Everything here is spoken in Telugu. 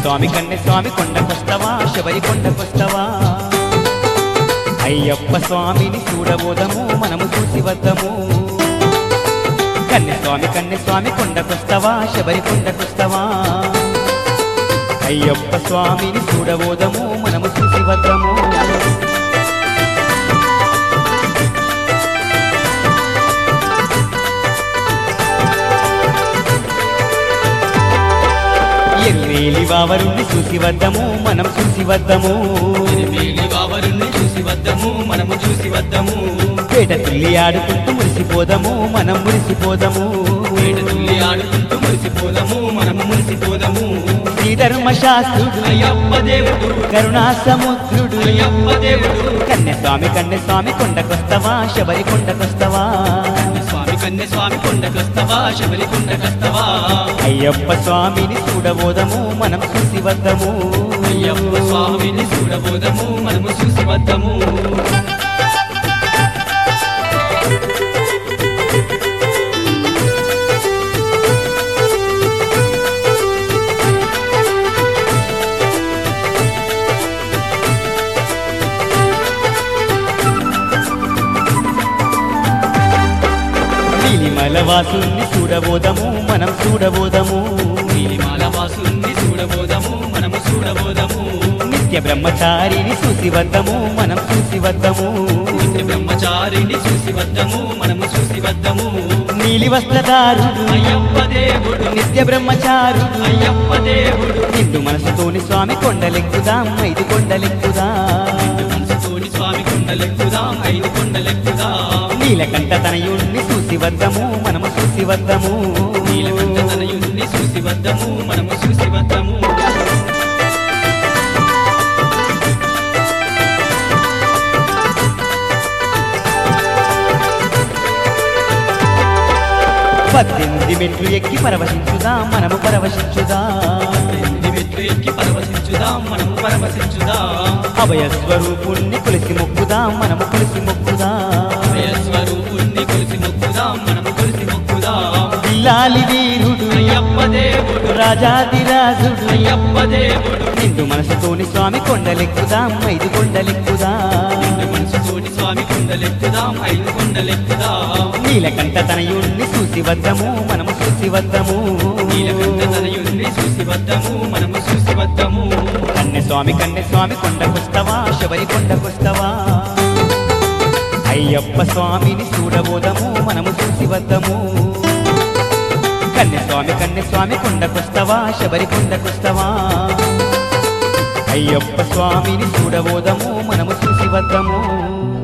స్వామి కన్నె స్వామి కొండకొస్తవా శబరి కొండకొస్తవా అయ్యప్ప స్వామిని చూడబోదము మనము చూసి వద్దము కన్నె స్వామి కన్నె స్వామి కొండకొస్తవా శబరి కొండకొస్తవా అయ్యప్ప స్వామిని చూడబోదము మనము చూసి వద్దము ఎర్రేలి వావరుణ్ణి చూసి వద్దము మనం చూసి వద్దము ఎనిమిది బావరుణ్ణి చూసి వద్దము మనము చూసి వద్దము పేట తుల్లి ఆడుకుంటూ మురిసిపోదము మనం మురిసిపోదము వేట తుల్లి ఆడుకుంటూ మురిసిపోదము మనము మురిసిపోదము శ్రీధర్మ శాస్త్రుడు అయ్యప్ప దేవుడు కరుణా సముద్రుడు అయ్యప్ప దేవుడు కన్నె స్వామి కన్నె స్వామి కొండకొస్తవా శబరి కొండకొస్తవా స్వామి కన్య స్వామి కొండకొస్తవా శబరి కొండకొస్తవా అయ్యప్ప స్వామిని చూడబోదము మనం చూసి వద్దము అయ్యప్ప స్వామిని చూడబోదము మనము చూసి వద్దము నీలిమల వాసుని చూడబోదము మనం చూడబోదము నీలిమాల వాసుని చూడబోదము మనము చూడబోదము నిత్య బ్రహ్మచారిని చూసి వద్దము మనం చూసి వద్దము నిత్య బ్రహ్మచారిని చూసి వద్దము మనము చూసి వద్దము నీలి వస్త్రదారుడు అయ్యప్ప దేవుడు నిత్య బ్రహ్మచారుడు అయ్యప్ప దేవుడు నిండు మనసుతోని స్వామి కొండలెక్కుదాం ఐదు కొండలెక్కుదాం మనసుతోని స్వామి కొండలెక్కుదాం ఐదు కొండలెక్కుదాం నీలకంఠ తనయుణ్ణి చూసి వద్దము మనము చూసి వద్దము నీలకంఠ తనయుణ్ణి చూసి వద్దము మనము చూసి వద్దము పద్దెనిమిది మెట్లు ఎక్కి పరవశించుదాం మనము పరవశించుదాం ఎనిమిది మెట్లు ఎక్కి పరవశించుదాం మనము పరవశించుదాం అభయ స్వరూపుణ్ణి కొలిసి మొక్కుదాం మనము కొలిసి మొక్కుదాం స్వరూపుణ్ణి కొలిసి మొక్కుదాం మనము కొలిసి మొక్కుదాం పిల్లాలి వీరుడు అయ్యప్ప దేవుడు రాజాదిరాజుడు అయ్యప్ప దేవుడు నిండు మనసుతోని స్వామి కొండలెక్కుదాం ఐదు కొండలెక్కుదాం నిండు మనసుతోని స్వామి కొండలెక్కుదాం ఐదు కొండలెక్కుదాం నీలకంఠ తనయుణ్ణి చూసి వద్దము మనము చూసి వద్దము నీలకంఠ తనయుణ్ణి చూసి వద్దము మనము చూసి వద్దము కన్నె స్వామి కన్నె స్వామి కొండకొస్తవా శబరి కొండకొస్తవా అయ్యప్ప స్వామిని చూడబోదము మనము చూసి వద్దము కన్నె స్వామి కన్నె స్వామి కొండకొస్తవా శబరి కొండకొస్తవా అయ్యప్ప స్వామిని చూడబోదము మనము చూసి వద్దము